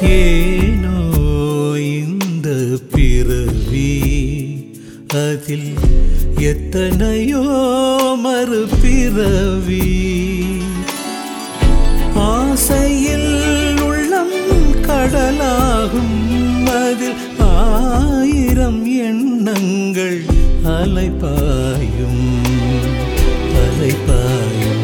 ஏனோ இந்த பிறவி அதில் எத்தனையோ மறுபிறவி ஆசையில் உள்ளம் கடலாகும் அதில் ஆயிரம் எண்ணங்கள் அலைப்பாயும் அலைப்பாயும்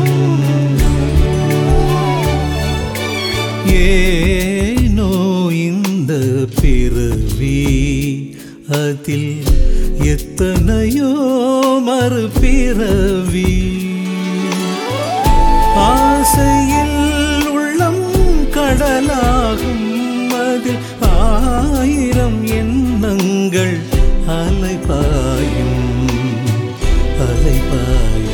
ஏனோ இந்த பிறவி அதில் எத்தனையோ மறுபிறவி ஆசையில் உள்ளம் கடலாகும் அதில் ஆயிரம் எண்ணங்கள் அலைபாயும் அலைபாயும்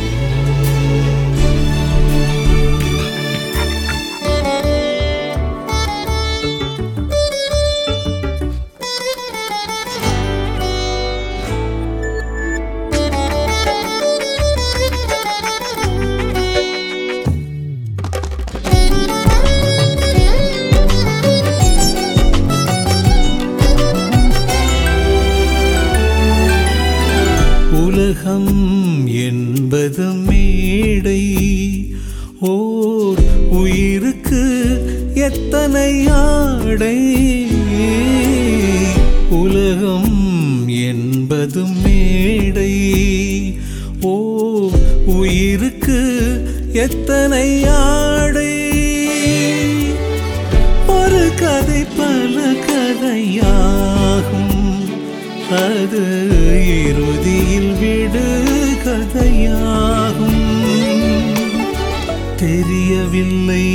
உலகம் என்பது மேடை ஓர் உயிருக்கு எத்தனை ஆடை உலகம் என்பது மேடை ஓ உயிருக்கு எத்தனை ஆடை ஒரு கதை பல கதையாகும் அது இறுதியில் விடு கதையாகும் தெரியவில்லை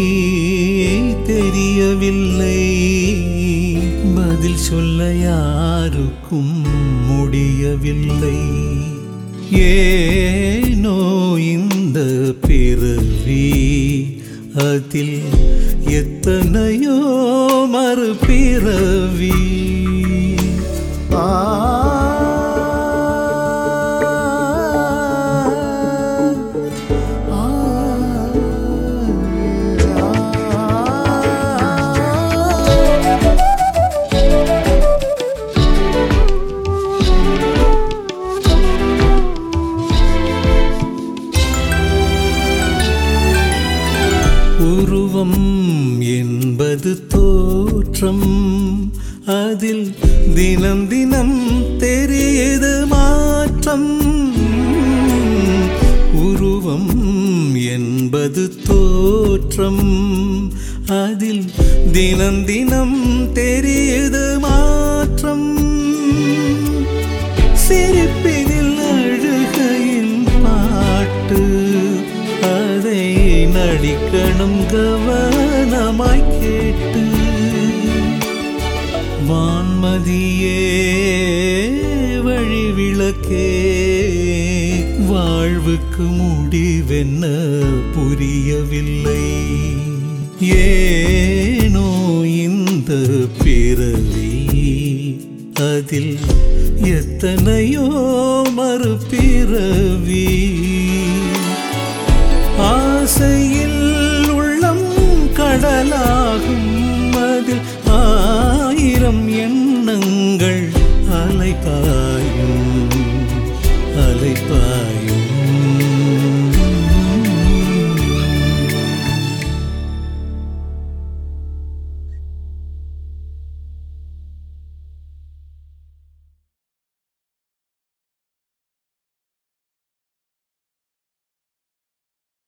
தெரியவில்லை பதில் சொல்ல யாருக்கும் முடியவில்லை ஏனோ இந்த பிறவி அதில் எத்தனையோ மறுபிறவி உருவம் என்பது தோற்றம் அதில் தினம் தினம் தெரியுது மாற்றம் உருவம் என்பது தோற்றம் அதில் தினம் தினம் தெரியுது மாற்றம் சிரிப்பினில் அழுகையின் பாட்டு அதை நடிக்கணும் கவனமாய் கேட்டு வான்மதியே வழிவிளக்கே வாழ்வுக்கு முடிவென்ன புரியவில்லை ஏனோ இந்த பிறவி அதில் எத்தனையோ மறுபிறவி ஆசையில் உள்ளம் கடலாகும் அதில் ஆயிரம் எண்ணங்கள் அலைபாயும் அலைபாயும்